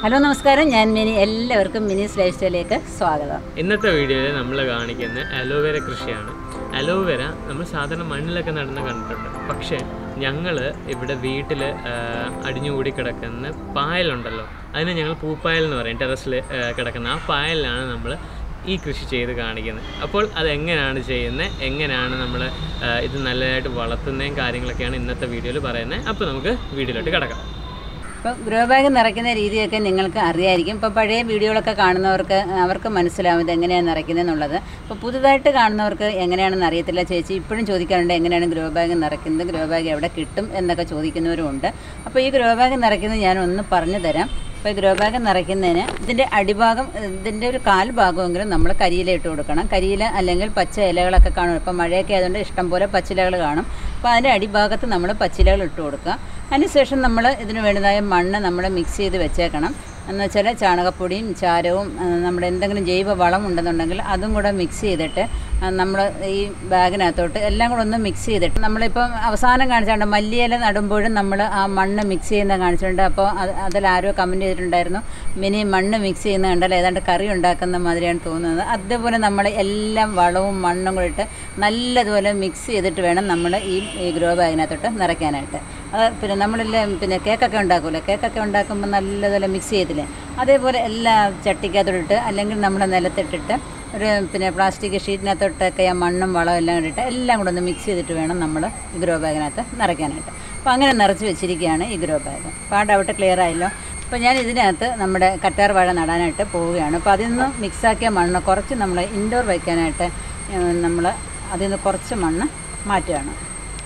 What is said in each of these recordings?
Hello നമസ്കാരം ഞാൻ mini എല്ലാവർക്കും മിനീസ് ലൈഫ് സ്റ്റൈലിലേക്ക് സ്വാഗതം ഇന്നത്തെ വീഡിയോയിൽ നമ്മൾ കാണിക്കുന്ന അലോവേര കൃഷിയാണ് അലോവേര നമ്മൾ സാധാരണ മണ്ണിലൊക്കെ നടന്ന് കണ്ടിട്ടുണ്ട് പക്ഷേ ഞങ്ങൾ ഇവിടെ വീട്ടിൽ അടിഞ്ഞുകൂടി കിടക്കുന്ന പായലുണ്ടല്ലോ അതിനെ ഞങ്ങൾ പൂപ്പായൽ എന്ന് പറയും ടെറസിൽ കിടക്കുന്ന ആ പായലിലാണ് നമ്മൾ ഈ കൃഷി ചെയ്ത് കാണിക്കുന്നത് അപ്പോൾ അത് എങ്ങനെയാണ് ചെയ്യുന്നത് എങ്ങനെയാണ് നമ്മൾ ഇത് നല്ലതായിട്ട് വളർത്തുന്നതും കാര്യങ്ങളൊക്കെയാണ് ഇന്നത്തെ വീഡിയോയിൽ പറയുന്നത് അപ്പോൾ നമുക്ക് വീഡിയോയിലോട്ട് കിടക്കാം ഇപ്പോൾ ഗ്രോ ബാഗ് നിറയ്ക്കുന്ന രീതിയൊക്കെ നിങ്ങൾക്ക് അറിയായിരിക്കും ഇപ്പോൾ പഴയ വീഡിയോകളൊക്കെ കാണുന്നവർക്ക് അവർക്ക് മനസ്സിലാവും ഇത് എങ്ങനെയാണ് നിറയ്ക്കുന്നത് എന്നുള്ളത് അപ്പോൾ പുതുതായിട്ട് കാണുന്നവർക്ക് എങ്ങനെയാണെന്ന് അറിയത്തില്ല ചേച്ചി ഇപ്പോഴും ചോദിക്കാറുണ്ട് എങ്ങനെയാണ് ഗ്രോ ബാഗ് നിറയ്ക്കുന്നത് ഗ്രോ ബാഗ് എവിടെ കിട്ടും എന്നൊക്കെ ചോദിക്കുന്നവരും ഉണ്ട് അപ്പോൾ ഈ ഗ്രോ ബാഗ് നിറയ്ക്കുന്നത് ഞാൻ ഒന്ന് പറഞ്ഞു തരാം അപ്പോൾ ഈ ഗ്രോ ബാഗ് നിറയ്ക്കുന്നതിന് ഇതിൻ്റെ അടിഭാഗം ഇതിൻ്റെ ഒരു കാൽ ഭാഗമെങ്കിലും നമ്മൾ കരിയില ഇട്ട് കൊടുക്കണം കരിയില അല്ലെങ്കിൽ പച്ച ഇലകളൊക്കെ കാണും ഇപ്പോൾ മഴയൊക്കെ ആയതുകൊണ്ട് ഇഷ്ടംപോലെ പച്ചിലകൾ കാണും അപ്പോൾ അതിൻ്റെ അടിഭാഗത്ത് നമ്മൾ പച്ചിലകൾ ഇട്ട് കൊടുക്കുക അതിനുശേഷം നമ്മൾ ഇതിന് വേണ്ടതായ മണ്ണ് നമ്മൾ മിക്സ് ചെയ്ത് വെച്ചേക്കണം എന്ന് വെച്ചാൽ ചാണകപ്പൊടിയും ചാരവും ആ, നമ്മുടെ എന്തെങ്കിലും ജൈവ വളം ഉണ്ടെന്നുണ്ടെങ്കിൽ അതും കൂടെ മിക്സ് ചെയ്തിട്ട് നമ്മൾ ഈ ബാഗിനകത്തോട്ട് എല്ലാം കൂടെ ഒന്ന് മിക്സ് ചെയ്തിട്ട് നമ്മളിപ്പം അവസാനം കാണിച്ചിട്ടുണ്ട് മല്ലിയില നടുമ്പോഴും നമ്മൾ ആ മണ്ണ് മിക്സ് ചെയ്യുന്ന കാണിച്ചിട്ടുണ്ട് അപ്പോൾ അത് അതിൽ ആരോ കമൻറ്റ് ചെയ്തിട്ടുണ്ടായിരുന്നു മിനി മണ്ണ് മിക്സ് ചെയ്യുന്ന കണ്ടാൽ ഏതാണ്ട് കറി ഉണ്ടാക്കുന്ന മാതിരിയാണ് തോന്നുന്നത് അതുപോലെ നമ്മൾ എല്ലാം വളവും മണ്ണും കൂടെ ഇട്ട് നല്ലതുപോലെ മിക്സ് ചെയ്തിട്ട് വേണം നമ്മൾ ഈ ഈ ഗ്രോ ബാഗിനകത്തോട്ട് നിറയ്ക്കാനായിട്ട് അത് പിന്നെ നമ്മളെല്ലാം പിന്നെ കേക്കൊക്കെ ഉണ്ടാക്കുമല്ലോ കേക്കൊക്കെ ഉണ്ടാക്കുമ്പോൾ നല്ലതുപോലെ മിക്സ് ചെയ്തില്ലേ അതേപോലെ എല്ലാ ചട്ടിക്കകത്തോട്ടിട്ട് അല്ലെങ്കിൽ നമ്മുടെ നിലത്തിട്ടിട്ട് ഒരു പിന്നെ പ്ലാസ്റ്റിക് ഷീറ്റിനകത്തോട്ടൊക്കെ ആ മണ്ണും വളവും എല്ലാം ഇട്ടിട്ട് എല്ലാം കൂടെ ഒന്ന് മിക്സ് ചെയ്തിട്ട് വേണം നമ്മൾ ഈ ഗ്രോ ബാഗിനകത്ത് നിറയ്ക്കാനായിട്ട് അപ്പോൾ അങ്ങനെ നിറച്ച് വെച്ചിരിക്കുകയാണ് ഈ ഗ്രോ ബാഗ് അപ്പോൾ ആ ഡൗട്ട് ക്ലിയർ ആയല്ലോ അപ്പോൾ ഞാൻ ഇതിനകത്ത് നമ്മുടെ കറ്റാർ വാഴ നടാനായിട്ട് പോവുകയാണ് അപ്പോൾ അതിൽ നിന്ന് മിക്സാക്കിയ മണ്ണ് കുറച്ച് നമ്മൾ ഇൻഡോർ വയ്ക്കാനായിട്ട് നമ്മൾ അതിൽ നിന്ന് കുറച്ച് മണ്ണ് മാറ്റുകയാണ്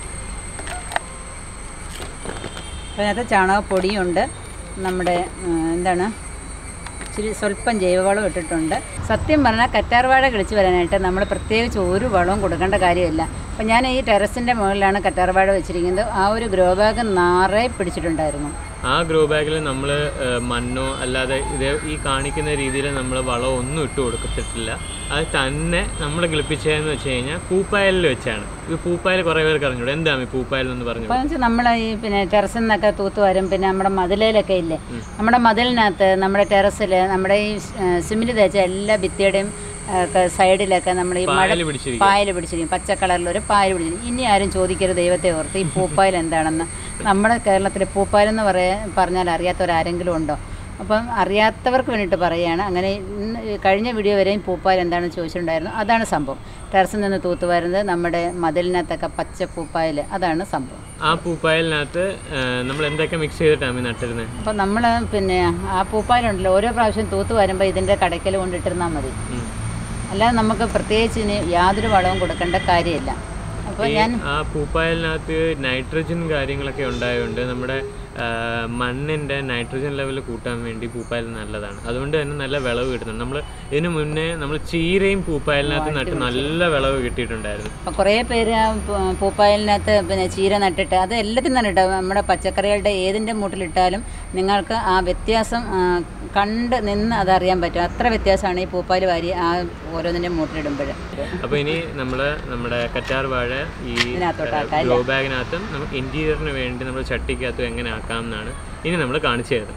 അപ്പോൾ അതിനകത്ത് ചാണകപ്പൊടിയുണ്ട് നമ്മുടെ ആ, എന്താണ് ഇച്ചിരി സ്വല്പം ജൈവവളം ഇട്ടിട്ടുണ്ട് സത്യം പറഞ്ഞാൽ കറ്റാർവാഴ കിളിച്ച് വരാനായിട്ട് നമ്മൾ പ്രത്യേകിച്ച് ഒരു വളവും കൊടുക്കേണ്ട കാര്യമില്ല അപ്പോൾ ഞാൻ ഈ ടെറസിൻ്റെ മുകളിലാണ് കറ്റാർവാഴ വെച്ചിരിക്കുന്നത് ആ ഒരു ഗ്രോ ബാഗ് നാറേ പിടിച്ചിട്ടുണ്ടായിരുന്നു ആ ഗ്രോ ബാഗിൽ നമ്മൾ മണ്ണോ അല്ലാതെ ഇത് ഈ കാണിക്കുന്ന രീതിയിൽ നമ്മൾ വളമോ ഒന്നും ഇട്ട് കൊടുക്കത്തിട്ടില്ല അത് തന്നെ നമ്മൾ കിളിപ്പിച്ചതെന്ന് വെച്ച് കഴിഞ്ഞാൽ പൂപ്പായലിൽ വെച്ചാണ് ഇത് പൂപ്പായൽ കുറേ പേർക്ക് അറിഞ്ഞൂടെ എന്താണ് ഈ പൂപ്പായൽ എന്ന് പറഞ്ഞു അപ്പോൾ വെച്ചാൽ നമ്മൾ ഈ പിന്നെ ടെറസിൽ നിന്നൊക്കെ തൂത്ത് വരും പിന്നെ നമ്മുടെ മതിലയിലൊക്കെ ഇല്ലേ നമ്മുടെ മതിലിനകത്ത് നമ്മുടെ ടെറസിൽ നമ്മുടെ ഈ സിമെൻറ്റ് തേച്ച എല്ലാ ഭിത്തിയുടെയും ആ, ഒക്കെ സൈഡിലൊക്കെ നമ്മൾ ഈ മഴ പായൽ പിടിച്ചിരിക്കും പായൽ പിടിച്ചിരിക്കും പച്ച കളറിൽ ഒരു പായൽ പിടിച്ചിരിക്കും ഇനി ആരും ചോദിക്കരുത് ദൈവത്തെ ഓർത്ത് ഈ പൂപ്പായൽ എന്താണെന്ന് നമ്മുടെ കേരളത്തിൽ പൂപ്പായൽ എന്ന് പറയാൻ പറഞ്ഞാൽ അറിയാത്തവരാരെങ്കിലും ഉണ്ടോ അപ്പം അറിയാത്തവർക്ക് വേണ്ടിയിട്ട് പറയുകയാണ് അങ്ങനെ ഇന്ന് ഈ കഴിഞ്ഞ വീഡിയോ വരെയും പൂപ്പായൽ എന്താണെന്ന് ചോദിച്ചിട്ടുണ്ടായിരുന്നു അതാണ് സംഭവം ടെറസിൽ നിന്ന് തൂത്ത് വരുന്നത് നമ്മുടെ മതിലിനകത്തൊക്കെ പച്ച പൂപ്പായൽ അതാണ് സംഭവം ആ പൂപ്പായലിനകത്ത് നമ്മൾ എന്തൊക്കെ മിക്സ് ചെയ്തിട്ടാണ് നട്ടിരുന്നത് അപ്പം നമ്മൾ പിന്നെ ആ പൂപ്പായലുണ്ടല്ലോ ഓരോ പ്രാവശ്യം തൂത്ത് വരുമ്പോൾ ഇതിൻ്റെ കടയ്ക്കൽ കൊണ്ടിട്ടിരുന്നാൽ മതി അല്ലാതെ നമുക്ക് പ്രത്യേകിച്ച് ഇനി യാതൊരു വളവും കൊടുക്കേണ്ട കാര്യമില്ല അപ്പോൾ ഞാൻ ആ പൂപ്പായലിനകത്ത് നൈട്രജൻ കാര്യങ്ങളൊക്കെ ഉണ്ടായതുകൊണ്ട് നമ്മുടെ ആ, മണ്ണിൻ്റെ നൈട്രജൻ ലെവൽ കൂട്ടാൻ വേണ്ടി പൂപ്പായൽ നല്ലതാണ് അതുകൊണ്ട് തന്നെ നല്ല വിളവ് കിട്ടുന്നുണ്ട് നമ്മൾ ഇതിന് മുന്നേ നമ്മൾ ചീരയും പൂപ്പായലിനകത്ത് നട്ട് നല്ല വിളവ് കിട്ടിയിട്ടുണ്ടായിരുന്നു അപ്പോൾ കുറേ പേര് ആ പൂ- പൂപ്പായലിനകത്ത് പിന്നെ ചീര നട്ടിട്ട് അത് എല്ലാത്തിനും തന്നെ ഇട്ടാൽ നമ്മുടെ പച്ചക്കറികളുടെ ഏതിൻ്റെ മൂട്ടിലിട്ടാലും നിങ്ങൾക്ക് ആ വ്യത്യാസം ആ, കണ്ട് നിന്ന് അതറിയാൻ പറ്റും അത്ര വ്യത്യാസമാണ് ഈ പൂപ്പായൽ വാരി ആ ഓരോന്നിൻ്റെ മൂട്ടിലിടുമ്പോൾ അപ്പോൾ ഇനി നമ്മൾ നമ്മുടെ കറ്റാർ വാഴ ഈ ഇതിനകത്തോട്ടാക്കാം ഗ്രോ ബാഗിനകത്തും നമുക്ക് ഇൻറ്റീരിയറിന് വേണ്ടി നമ്മൾ ചട്ടിക്കകത്തും എങ്ങനെ ആക്കാം എന്നാണ് ഇനി നമ്മൾ കാണിച്ചു തരുന്നത്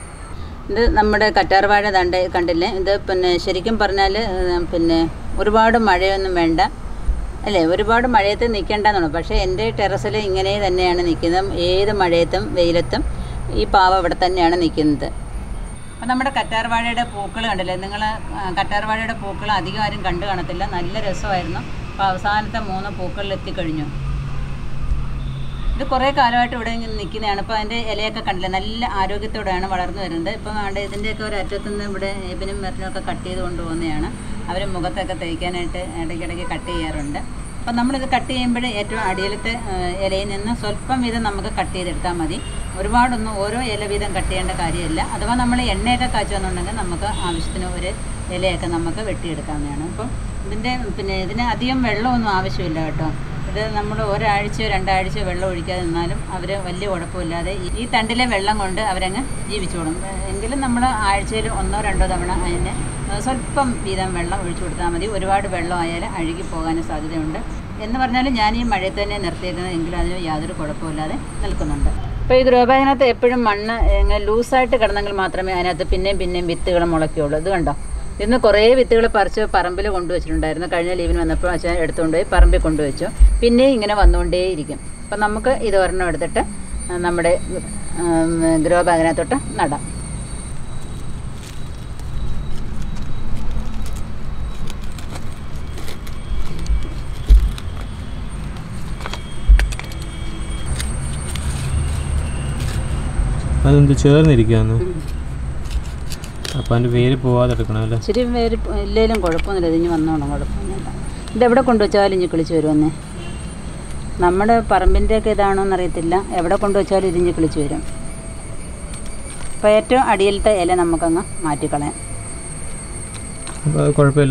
ഇത് നമ്മുടെ കറ്റാർവാഴ തണ്ട് കണ്ടില്ലേ ഇത് പിന്നെ ശരിക്കും പറഞ്ഞാൽ പിന്നെ ഒരുപാട് മഴയൊന്നും വേണ്ട അല്ലേ ഒരുപാട് മഴയത്ത് നിൽക്കേണ്ടെന്നാണ് പക്ഷേ എൻ്റെ ടെറസിൽ ഇങ്ങനെ തന്നെയാണ് നിൽക്കുന്നത് ഏത് മഴയത്തും വെയിലത്തും ഈ പാവ ഇവിടെ തന്നെയാണ് നിൽക്കുന്നത് അപ്പോൾ നമ്മുടെ കറ്റാർവാഴയുടെ പൂക്കൾ കണ്ടില്ലേ നിങ്ങൾ കറ്റാർവാഴയുടെ പൂക്കൾ അധികം ആരും കണ്ടു കാണത്തില്ല നല്ല രസമായിരുന്നു അപ്പോൾ അവസാനത്തെ മൂന്ന് പൂക്കളിൽ എത്തിക്കഴിഞ്ഞു ഇത് കുറേ കാലമായിട്ട് ഇവിടെ ഇങ്ങനെ നിൽക്കുന്നതാണ് ഇപ്പോൾ അതിൻ്റെ ഇലയൊക്കെ കണ്ടില്ലേ നല്ല ആരോഗ്യത്തോടെയാണ് വളർന്നു വരുന്നത് ഇപ്പം ആണ്ട് ഇതിൻ്റെയൊക്കെ ഒരു അറ്റത്തു നിന്ന് ഇവിടെ ഏബിനും മെറിനും ഒക്കെ കട്ട് ചെയ്ത് കൊണ്ടുപോകുന്നതാണ് അവർ മുഖത്തൊക്കെ തേക്കാനായിട്ട് ഇടയ്ക്കിടയ്ക്ക് കട്ട് ചെയ്യാറുണ്ട് അപ്പം നമ്മളിത് കട്ട് ചെയ്യുമ്പോൾ ഏറ്റവും അടിയിലത്തെ ആ, ഇലയിൽ നിന്ന് സ്വല്പം വീതം നമുക്ക് കട്ട് ചെയ്തെടുത്താൽ മതി ഒരുപാടൊന്നും ഓരോ ഇല വീതം കട്ട് ചെയ്യേണ്ട കാര്യമില്ല അഥവാ നമ്മൾ എണ്ണയൊക്കെ കാച്ചുവെന്നുണ്ടെങ്കിൽ നമുക്ക് ആവശ്യത്തിന് ഒരു ഇലയൊക്കെ നമുക്ക് വെട്ടിയെടുക്കാവുന്നതാണ് അപ്പം ഇതിൻ്റെ പിന്നെ ഇതിന് അധികം വെള്ളമൊന്നും ആവശ്യമില്ല കേട്ടോ ഇത് നമ്മൾ ഒരാഴ്ചയോ രണ്ടാഴ്ചയോ വെള്ളം ഒഴിക്കാതെ നിന്നാലും അവർ വലിയ കുഴപ്പമില്ലാതെ ഈ- ഈ തണ്ടിലെ വെള്ളം കൊണ്ട് അവരങ്ങ് ജീവിച്ചോളും ഏഹ് എങ്കിലും നമ്മൾ ആഴ്ചയിൽ ഒന്നോ രണ്ടോ തവണ അതിന് സ്വല്പം വീതം വെള്ളം ഒഴിച്ചു കൊടുത്താൽ മതി ഒരുപാട് വെള്ളം ആയാൽ അഴുകി പോകാനും സാധ്യതയുണ്ട് എന്ന് പറഞ്ഞാൽ ഞാൻ ഈ മഴയത്ത് തന്നെ നിർത്തിയേക്കുന്നത് എങ്കിലും അതിന് യാതൊരു കുഴപ്പമില്ലാതെ നിൽക്കുന്നുണ്ട് അപ്പോൾ ഈ ഗ്രോ ബാഗിനകത്ത് എപ്പോഴും മണ്ണ് ഇങ്ങനെ ലൂസായിട്ട് കിടന്നെങ്കിൽ മാത്രമേ അതിനകത്ത് പിന്നെയും പിന്നെയും വിത്തുകൾ മുളയ്ക്കുള്ളൂ ഇത് കണ്ടോ ഇന്ന് കുറേ വിത്തുകൾ പറിച്ച് പറമ്പിൽ കൊണ്ടുവച്ചിട്ടുണ്ടായിരുന്നു കഴിഞ്ഞ ലീവിന് വന്നപ്പോൾ അച്ഛൻ എടുത്തുകൊണ്ട് പോയി പറമ്പിൽ കൊണ്ടുവച്ചു പിന്നെയും ഇങ്ങനെ വന്നുകൊണ്ടേയിരിക്കും അപ്പം നമുക്ക് ഇത് ഒരെണ്ണം എടുത്തിട്ട് ആ, നമ്മുടെ ഗ്രോ ബാഗിനകത്തോട്ട് നടാം അതെന്ത് ചേർന്നിരിക്കുകയാണ് അപ്പം അതിൻ്റെ വേര് പോവാതെ എടുക്കണം അല്ലേ ഇച്ചിരി പേര് ഇല്ലേലും കുഴപ്പമൊന്നുമില്ല ഇതിഞ്ഞ് വന്നോണം കുഴപ്പമൊന്നുമില്ല ഇതെവിടെ കൊണ്ടുവച്ചാലും ഇഞ്ഞ് കിളിച്ച് വരുമെന്നേ നമ്മുടെ പറമ്പിൻ്റെയൊക്കെ ഇതാണോന്ന് അറിയത്തില്ല എവിടെ കൊണ്ടുവച്ചാലും ഇതിഞ്ഞ് കിളിച്ച് വരും അപ്പോൾ ഏറ്റവും അടിയിലത്തെ ഇല നമുക്കങ്ങ് മാറ്റിക്കളയാം അപ്പോൾ അത് കുഴപ്പമില്ല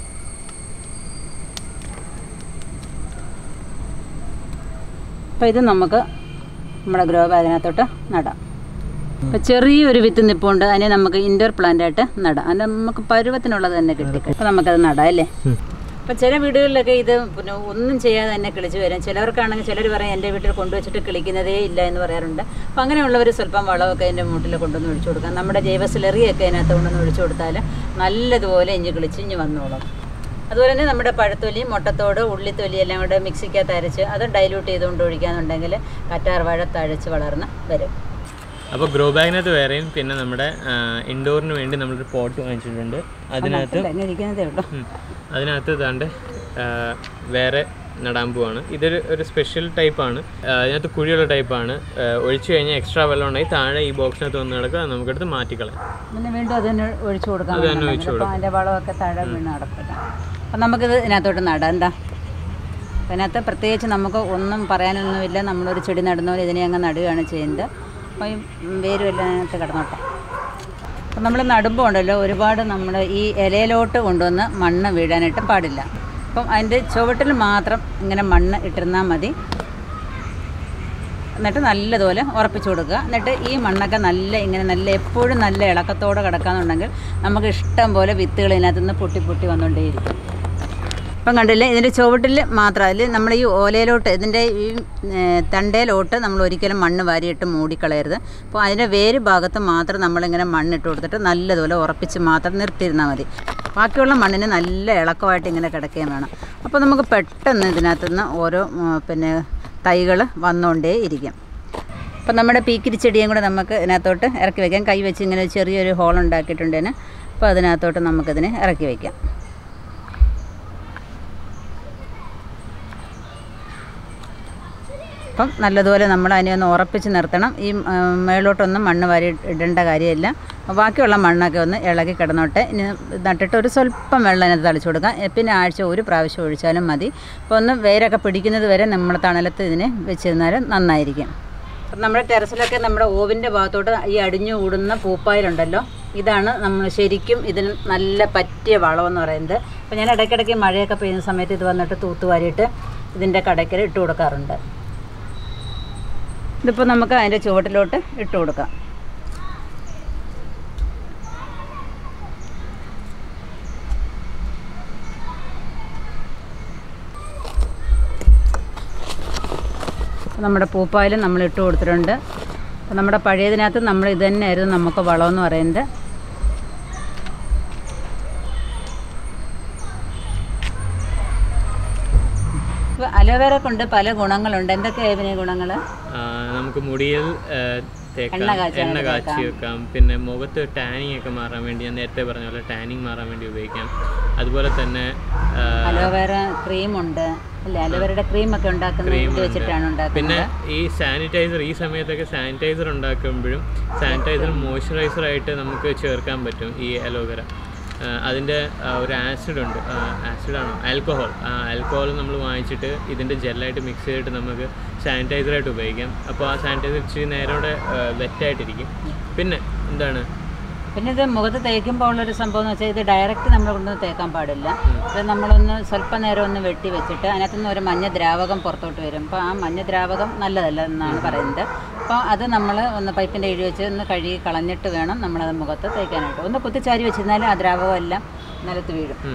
അപ്പോൾ ഇത് നമുക്ക് നമ്മുടെ ഗ്രോ ബാഗിനകത്തോട്ട് നടാം അപ്പോൾ ചെറിയൊരു വിത്ത് നിപ്പുണ്ട് അതിനെ നമുക്ക് ഇൻഡോർ പ്ലാന്റ് ആയിട്ട് നടാം അതിന് നമുക്ക് പരുവത്തിനുള്ളത് തന്നെ കിട്ടി അപ്പോൾ നമുക്കത് നടാം അല്ലേ ഉം. അപ്പോൾ ചില വീടുകളിലൊക്കെ ഇത് പിന്നെ ഒന്നും ചെയ്യാതെ തന്നെ കിളിച്ച് വരും ചിലവർക്കാണെങ്കിൽ ചിലർ പറയും എൻ്റെ വീട്ടിൽ കൊണ്ടുവച്ചിട്ട് കിളിക്കുന്നതേ ഇല്ല എന്ന് പറയാറുണ്ട് അപ്പോൾ അങ്ങനെയുള്ളവർ സ്വല്പം വളമൊക്കെ അതിൻ്റെ മൂട്ടിൽ കൊണ്ടുവന്ന് ഒഴിച്ചു കൊടുക്കാം നമ്മുടെ ജൈവ സ്ലറിയൊക്കെ അതിനകത്ത് കൊണ്ടുവന്ന് ഒഴിച്ചു കൊടുത്താൽ നല്ലതുപോലെ ഇഞ്ചി കിളിച്ച് ഇഞ്ഞ് വന്നോളും അതുപോലെ തന്നെ നമ്മുടെ പഴത്തൊലി മുട്ടത്തോട് ഉള്ളിത്തൊലി എല്ലാം കൂടെ മിക്സിക്കകത്ത് അരച്ച് അത് ഡൈല്യൂട്ട് ചെയ്തുകൊണ്ട് ഒഴിക്കാന്നുണ്ടെങ്കിൽ കറ്റാർ വാഴ തഴച്ച് വളർന്ന് വരും അപ്പോൾ ഗ്രോ ബാഗിനകത്ത് വേറെയും പിന്നെ നമ്മുടെ ഇൻഡോറിന് വേണ്ടി നമ്മളൊരു പോട്ട് വാങ്ങിച്ചിട്ടുണ്ട് അതിനകത്ത് അല്ല, ഇങ്ങനെ ഇരിക്കുന്നതേ ഉള്ളൂ ഉം. അതിനകത്ത് ഇതാണ്ട് ആ, വേറെ നടാൻ പോവാണ് ഇതൊരു ഒരു സ്പെഷ്യൽ ടൈപ്പാണ് അതിനകത്ത് കുഴിയുള്ള ടൈപ്പാണ് ഒഴിച്ചു കഴിഞ്ഞാൽ എക്സ്ട്രാ വെള്ളം ഉണ്ടെങ്കിൽ താഴെ ഈ ബോക്സിനകത്ത് വന്ന് കിടക്കുക അത് നമുക്കെടുത്ത് മാറ്റിക്കളയാം പിന്നെ വീണ്ടും അത് തന്നെ ഒഴിച്ചു കൊടുക്കാൻ അത് തന്നെ ഒഴിച്ച് അപ്പോൾ അതിൻ്റെ വളമൊക്കെ താഴെ വീണ് നടക്കില്ല അപ്പം നമുക്കിത് ഇതിനകത്തോട്ട് നടാം എന്താ അപ്പം ഇതിനകത്ത് പ്രത്യേകിച്ച് നമുക്ക് ഒന്നും പറയാനൊന്നുമില്ല നമ്മളൊരു ചെടി നടുന്ന പോലെ ഇതിനെ അങ്ങ് നടുകയാണ് ചെയ്യുന്നത് അപ്പോൾ ഈ വേരും എല്ലാം അതിനകത്ത് കിടന്നോട്ടെ അപ്പം നമ്മൾ നടുമ്പോൾ ഉണ്ടല്ലോ ഒരുപാട് നമ്മൾ ഈ ഇലയിലോട്ട് കൊണ്ടുവന്ന് മണ്ണ് വീഴാനായിട്ട് പാടില്ല അപ്പം അതിൻ്റെ ചുവട്ടിൽ മാത്രം ഇങ്ങനെ മണ്ണ് ഇട്ടിരുന്നാൽ മതി എന്നിട്ട് നല്ലതുപോലെ ഉറപ്പിച്ചു കൊടുക്കുക എന്നിട്ട് ഈ മണ്ണൊക്കെ നല്ല ഇങ്ങനെ നല്ല എപ്പോഴും നല്ല ഇളക്കത്തോടെ കിടക്കാന്നുണ്ടെങ്കിൽ നമുക്ക് ഇഷ്ടം പോലെ വിത്തുകൾ ഇതിനകത്ത് നിന്ന് പൊട്ടി പൊട്ടി വന്നുകൊണ്ടേയിരിക്കും ഇപ്പം കണ്ടില്ലേ ഇതിൻ്റെ ചുവട്ടിൽ മാത്രം അതിൽ നമ്മൾ ഈ ഓലയിലോട്ട് ഇതിൻ്റെ ഈ ഏർ, തണ്ടയിലോട്ട് നമ്മൾ ഒരിക്കലും മണ്ണ് വാരിയിട്ട് മൂടിക്കളയരുത് അപ്പോൾ അതിൻ്റെ വേര് ഭാഗത്ത് മാത്രം നമ്മളിങ്ങനെ മണ്ണിട്ട് കൊടുത്തിട്ട് നല്ലതുപോലെ ഉറപ്പിച്ച് മാത്രം നിർത്തിയിരുന്നാൽ മതി ബാക്കിയുള്ള മണ്ണിന് നല്ല ഇളക്കമായിട്ട് ഇങ്ങനെ കിടക്കുകയും വേണം അപ്പോൾ നമുക്ക് പെട്ടെന്ന് ഇതിനകത്ത് നിന്ന് ഓരോ ഉം, പിന്നെ തൈകൾ വന്നുകൊണ്ടേ ഇരിക്കും അപ്പം നമ്മുടെ പീക്കിരി ചെടിയും കൂടെ നമുക്ക് ഇതിനകത്തോട്ട് ഇറക്കി വയ്ക്കാം കൈ വെച്ച് ഇങ്ങനെ ചെറിയൊരു ഹോൾ ഉണ്ടാക്കിയിട്ടുണ്ട് ഇതിന് അപ്പോൾ അതിനകത്തോട്ട് നമുക്കിതിനെ ഇറക്കി വയ്ക്കാം അപ്പം നല്ലതുപോലെ നമ്മൾ അതിനെ ഒന്ന് ഉറപ്പിച്ച് നിർത്തണം ഈ ആ, മേളോട്ടൊന്നും മണ്ണ് വാരി ഇടേണ്ട കാര്യമില്ല ബാക്കിയുള്ള മണ്ണൊക്കെ ഒന്ന് ഇളകി കിടന്നോട്ടെ ഇനി നട്ടിട്ട് ഒരു സ്വല്പം വെള്ളം അതിനകത്ത് തളിച്ചു കൊടുക്കാം എ, പിന്നെ ആഴ്ച ഒരു പ്രാവശ്യം ഒഴിച്ചാലും മതി അപ്പോൾ ഒന്ന് വേരൊക്കെ പിടിക്കുന്നത് വരെ നമ്മൾ തണലത്ത് ഇതിനെ വെച്ചിരുന്നാൽ നന്നായിരിക്കും അപ്പം നമ്മുടെ ടെറസിലൊക്കെ നമ്മുടെ ഓവിൻ്റെ ഭാഗത്തോട്ട് ഈ അടിഞ്ഞു കൂടുന്ന പൂപ്പായലുണ്ടല്ലോ ഇതാണ് നമ്മൾ ശരിക്കും ഇതിന് നല്ല പറ്റിയ വളമെന്ന് പറയുന്നത് അപ്പോൾ ഞാൻ ഇടയ്ക്കിടയ്ക്ക് മഴയൊക്കെ പെയ്യുന്ന സമയത്ത് ഇത് വന്നിട്ട് തൂത്തുവാരിയിട്ട് ഇതിൻ്റെ കടയ്ക്കൽ ഇട്ട് കൊടുക്കാറുണ്ട് ഇതിപ്പോൾ നമുക്ക് അതിൻ്റെ ചുവട്ടിലോട്ട് ഇട്ട് കൊടുക്കാം അപ്പോൾ നമ്മുടെ പൂപ്പായാലും നമ്മൾ ഇട്ട് കൊടുത്തിട്ടുണ്ട് അപ്പോൾ നമ്മുടെ പഴയതിനകത്ത് നമ്മൾ ഇത് തന്നെയായിരുന്നു നമുക്ക് വളമെന്ന് പറയുന്നത് ഇപ്പോൾ അലോവേര കൊണ്ട് പല ഗുണങ്ങളുണ്ട് എന്തൊക്കെയാണ് ഇതിന് ഗുണങ്ങൾ ആ, നമുക്ക് മുടിയിൽ ആ, തേക്കാം എണ്ണ കാച്ചാൻ എണ്ണ കാച്ചി വെക്കാം പിന്നെ മുഖത്ത് ടാനിങ് ഒക്കെ മാറാൻ വേണ്ടി ഞാൻ നേരത്തെ പറഞ്ഞ പോലെ ടാനിങ് മാറാൻ വേണ്ടി ഉപയോഗിക്കാം അതുപോലെ തന്നെ ആ, അലോവേര ക്രീമുണ്ട് അല്ലേ അലോവേരയുടെ ക്രീമൊക്കെ ഉണ്ടാക്കുന്നത് ഇത് വെച്ചിട്ടാണ് ഉണ്ടാക്കുന്നത് പിന്നെ ഈ സാനിറ്റൈസർ ഈ സമയത്തൊക്കെ സാനിറ്റൈസർ ഉണ്ടാക്കുമ്പോഴും സാനിറ്റൈസർ മോയ്സ്ചറൈസർ ആയിട്ട് നമുക്ക് ചേർക്കാൻ പറ്റും ഈ അലോവേര അതിൻ്റെ ഒരു ആസിഡ് ഉണ്ട് ആസിഡാണോ ആൽക്കഹോൾ ആ ആൽക്കഹോൾ നമ്മൾ വാങ്ങിച്ചിട്ട് ഇതിൻ്റെ ജെല്ലായിട്ട് മിക്സ് ചെയ്തിട്ട് നമുക്ക് സാനിറ്റൈസറായിട്ട് ഉപയോഗിക്കാം അപ്പോൾ ആ സാനിറ്റൈസർ ഇച്ചിരി നേരോടെ വെറ്റായിട്ടിരിക്കും പിന്നെ എന്താണ് പിന്നെ ഇത് മുഖത്ത് തേക്കുമ്പോൾ ഉള്ളൊരു സംഭവം എന്ന് വെച്ചാൽ ഇത് ഡയറക്റ്റ് നമ്മൾ കൊണ്ടൊന്ന് തേക്കാൻ പാടില്ല ഇത് നമ്മളൊന്ന് സ്വല്പം നേരം ഒന്ന് വെട്ടി വെച്ചിട്ട് അതിനകത്തുനിന്ന് ഒരു മഞ്ഞ ദ്രാവകം പുറത്തോട്ട് വരും അപ്പോൾ ആ മഞ്ഞ ദ്രാവകം നല്ലതല്ല എന്നാണ് പറയുന്നത് അപ്പോൾ അത് നമ്മൾ ഒന്ന് പൈപ്പിൻ്റെ ഇഴി വെച്ച് ഒന്ന് കഴുകി കളഞ്ഞിട്ട് വേണം നമ്മളത് മുഖത്ത് തേക്കാനായിട്ട് ഒന്ന് കുത്തിച്ചാരി വെച്ചിരുന്നാൽ ആ ദ്രാവകം എല്ലാം നിലത്ത് വീഴും ഉം.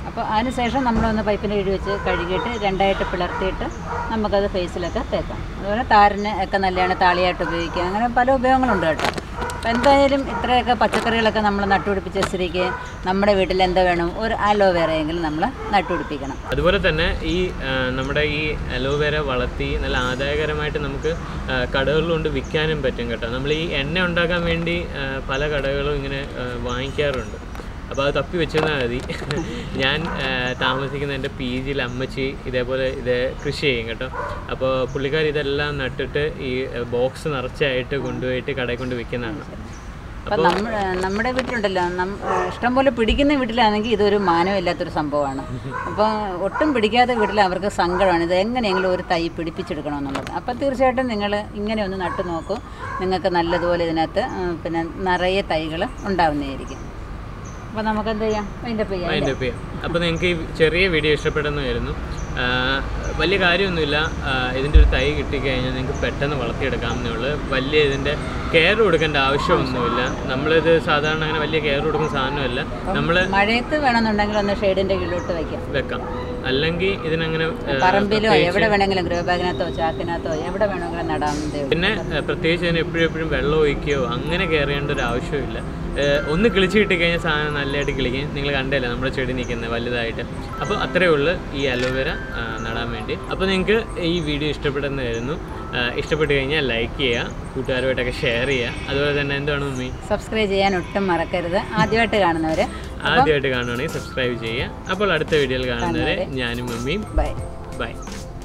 അപ്പോൾ അതിനുശേഷം നമ്മളൊന്ന് പൈപ്പിൻ്റെ കീഴിൽ വെച്ച് കഴുകിയിട്ട് രണ്ടായിട്ട് പിളർത്തിയിട്ട് നമുക്കത് ഫേസിലൊക്കെ തേക്കാം അതുപോലെ താരന് ഒക്കെ നല്ലതാണ് താളിയായിട്ട് ഉപയോഗിക്കുക അങ്ങനെ പല ഉപയോഗങ്ങളുണ്ട് കേട്ടോ അപ്പോൾ എന്തായാലും ഇത്രയൊക്കെ പച്ചക്കറികളൊക്കെ നമ്മൾ നട്ടുപിടിപ്പിച്ച സ്ഥിതിക്ക് നമ്മുടെ വീട്ടിൽ എന്താ വേണം ഒരു അലോവേറയെങ്കിലും നമ്മൾ നട്ടുപിടിപ്പിക്കണം അതുപോലെ തന്നെ ഈ ആ, നമ്മുടെ ഈ അലോവേര വളർത്തി നല്ല ആദായകരമായിട്ട് നമുക്ക് ആ, കടകളിൽ കൊണ്ട് വിൽക്കാനും പറ്റും കേട്ടോ നമ്മൾ ഈ എണ്ണ ഉണ്ടാക്കാൻ വേണ്ടി ആ, പല കടകളും ഇങ്ങനെ ആ, വാങ്ങിക്കാറുണ്ട് അപ്പോൾ അത് തപ്പി വെച്ചിരുന്നാൽ മതി ഞാൻ ആ, താമസിക്കുന്ന എൻ്റെ പി ജിയിൽ അമ്മച്ചി ഇതേപോലെ ഇത് കൃഷി ചെയ്യും കേട്ടോ അപ്പോൾ പുള്ളിക്കാർ ഇതെല്ലാം നട്ടിട്ട് ഈ ബോക്സ് നിറച്ചായിട്ട് കൊണ്ടുപോയിട്ട് കടയിൽ കൊണ്ട് വിൽക്കുന്നതാണ് അപ്പം നമ്മൾ നമ്മുടെ വീട്ടിലുണ്ടല്ലോ നം ഇഷ്ടംപോലെ പിടിക്കുന്ന വീട്ടിലാണെങ്കിൽ ഇതൊരു മാനമില്ലാത്തൊരു സംഭവമാണ് അപ്പോൾ ഒട്ടും പിടിക്കാത്ത വീട്ടിൽ അവർക്ക് സങ്കടമാണ് ഇത് എങ്ങനെയെങ്കിലും ഒരു തൈ പിടിപ്പിച്ചെടുക്കണമെന്നുള്ളത് അപ്പോൾ തീർച്ചയായിട്ടും നിങ്ങൾ ഇങ്ങനെ ഒന്ന് നട്ടു നോക്കൂ നിങ്ങൾക്ക് നല്ലതുപോലെ ഇതിനകത്ത് ഉം, പിന്നെ നിറയെ തൈകൾ ഉണ്ടാവുന്നതായിരിക്കും അപ്പോൾ നമുക്ക് എന്ത് ചെയ്യാം അതിൻ്റെ ചെയ്യാം അതിൻ്റെ ചെയ്യാം അപ്പോൾ നിങ്ങൾക്ക് ഈ ചെറിയ വീഡിയോ ഇഷ്ടപ്പെടുന്നതായിരുന്നു ആ, വലിയ കാര്യമൊന്നുമില്ല ആ, ഇതിൻ്റെ ഒരു തൈ കിട്ടിക്കഴിഞ്ഞാൽ നിങ്ങൾക്ക് പെട്ടെന്ന് വളർത്തിയെടുക്കാവുന്നേ ഉള്ളൂ വലിയ ഇതിൻ്റെ കെയർ കൊടുക്കേണ്ട ആവശ്യമൊന്നുമില്ല നമ്മളിത് സാധാരണ അങ്ങനെ വലിയ കെയർ കൊടുക്കുന്ന സാധനമല്ല നമ്മൾ മഴയത്ത് വേണമെന്നുണ്ടെങ്കിൽ ഒന്ന് ഷെയ്ഡിൻ്റെ കീഴിലോട്ട് വയ്ക്കാം വെക്കാം അല്ലെങ്കിൽ ഇതിനങ്ങനെ ആ, പറമ്പിലോ എവിടെ വേണമെങ്കിലും ഗ്രോ ബാഗിനകത്തോ ചാക്കിനകത്തോ എവിടെ വേണമെങ്കിലും നടാവുന്നതേ ഉള്ളൂ പിന്നെ ആ, പ്രത്യേകിച്ച് അതിന് എപ്പോഴും എപ്പോഴും വെള്ളം ഒഴിക്കുകയോ അങ്ങനെ കെയർ ചെയ്യേണ്ട ഒരു ആവശ്യമില്ല ആ, ഒന്ന് കിളിച്ച് കിട്ടിക്കഴിഞ്ഞാൽ സാധനം നല്ലതായിട്ട് കിളിക്കും നിങ്ങൾ കണ്ടല്ലേ നമ്മുടെ ചെടി നിൽക്കുന്നത് വലുതായിട്ട് അപ്പോൾ അത്രയേ ഉള്ളൂ ഈ അലോവേര ആ, നടാൻ വേണ്ടി അപ്പോൾ നിങ്ങൾക്ക് ഈ വീഡിയോ ഇഷ്ടപ്പെടുന്നതായിരുന്നു ആ, ഇഷ്ടപ്പെട്ട് കഴിഞ്ഞാൽ ലൈക്ക് ചെയ്യുക കൂട്ടുകാരുമായിട്ടൊക്കെ ഷെയർ ചെയ്യുക അതുപോലെ തന്നെ എന്താണ് മമ്മി സബ്സ്ക്രൈബ് ചെയ്യാൻ ഒട്ടും മറക്കരുത് ആദ്യമായിട്ട് കാണുന്നവർ ആദ്യമായിട്ട് കാണുകയാണെങ്കിൽ സബ്സ്ക്രൈബ് ചെയ്യുക അപ്പോൾ അടുത്ത വീഡിയോയിൽ കാണുന്നവരെ ഞാനും മമ്മിയും ബൈ ബൈ